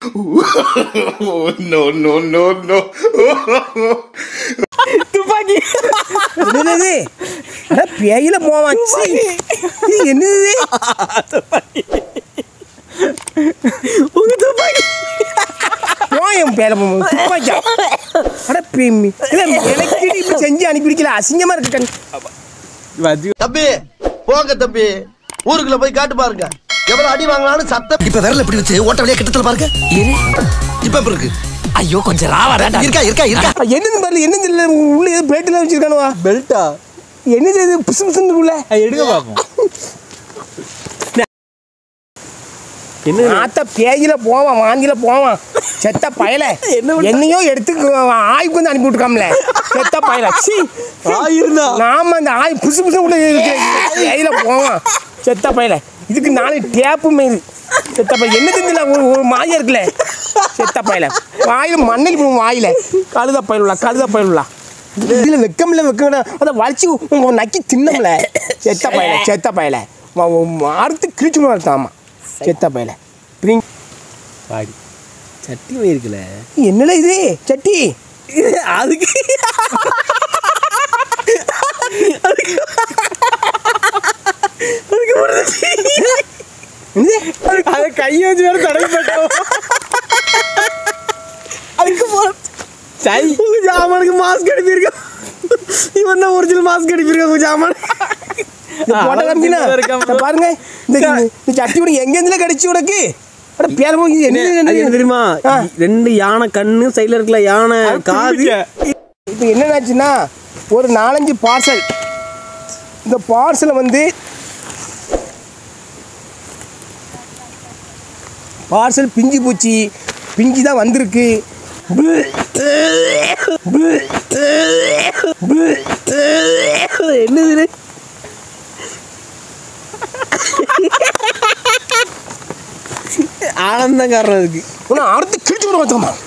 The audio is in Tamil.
no, no, no, no. துப்பாக்கி என்னது அட பேயில போவான் சீ. இது என்னது உங்க துப்பாக்கி போயும் பேல போவோம் துப்பாக்கியா அட பேமி இல்ல எனக்கு இப்படி செஞ்சு அனுப்பிடிக்கல அசிங்கமா இருக்கு கண் தம்பி போங்க தம்பி ஊருக்குள்ள போய் காட்டு பாருங்க எவ்வளவு அடி வாங்கலாம்னு சத்தம் இப்ப விரல் எப்படி வச்சு ஓட்ட வழியா கிட்டத்துல பாருங்க இப்ப எப்படி இருக்கு ஐயோ கொஞ்சம் ராவா இருக்கா இருக்கா இருக்கா என்னது பாரு என்னது இல்ல உள்ள ஏதோ பிளேட்ல வச்சிருக்கானுவா பெல்ட்டா என்னது இது புசு புசுன்னு உள்ள எடுக்க பாப்போம் என்ன ஆத்த பேயில போவான் வாந்தியில போவான் செத்த பயல என்ன பண்ண- என்னையோ எடுத்து ஆய்வுக்கு வந்து அனுப்பி விட்டுருக்காம்ல செத்த பயல சீ ஆயிருந்தா நாம அந்த ஆய் புசு புசு உள்ள பேயில போவான் செத்த பயல இதுக்கு நாலு டேப்பு மேது செத்த பையன் என்ன தெரியல ஒரு ஒரு மாயா இருக்குல்ல செத்த பயல வாயில மண்ணில் போகும் வாயில கழுத பயிலுலா கழுத பயிலுலா இதுல வெக்கமில்ல வெக்கமில்ல அதை வலிச்சு உங்க நக்கி தின்னம்ல செத்த பயல செத்த பயல வ- வ- அறுத்து கிழிச்சு அறுத்தாமா செத்த பயல பிரிங் பாடி சட்டி போயிருக்குல என்னல இது சட்டி அதுக்கு என்னது அதை கையை வச்சு வேற தடவி போட்டோம் அதுக்கு போ சை உங்க ஜாமானுக்கு மாஸ்க் அனுப்பியிருக்கோம் இவன் தான் ஒரிஜினல் மாஸ்க் அனுப்பியிருக்கோம் உங்க ஜாமான் இந்த போட்டோ காமிக்கினா இந்த பாருங்க இந்த இந்த சட்டி உனக்கு எங்க இருந்துல கிடைச்சு உனக்கு அட பேர போய் இது என்னது அது என்ன என்னது தெரியுமா ஆ. ரெண்டு யானை கண்ணு சைடுல இருக்கல யானை காது இப்போ என்னன்னாச்சுன்னா ஒரு நாலஞ்சு பார்சல் இந்த பார்சலை வந்து பார்சல் பிஞ்சு போச்சு பிஞ்சு தான் வந்திருக்கு என்னது இது? ஆனந்தம் காரணம் அதுக்கு உன்னை அறுத்து கிழிச்சு விட வச்சோமா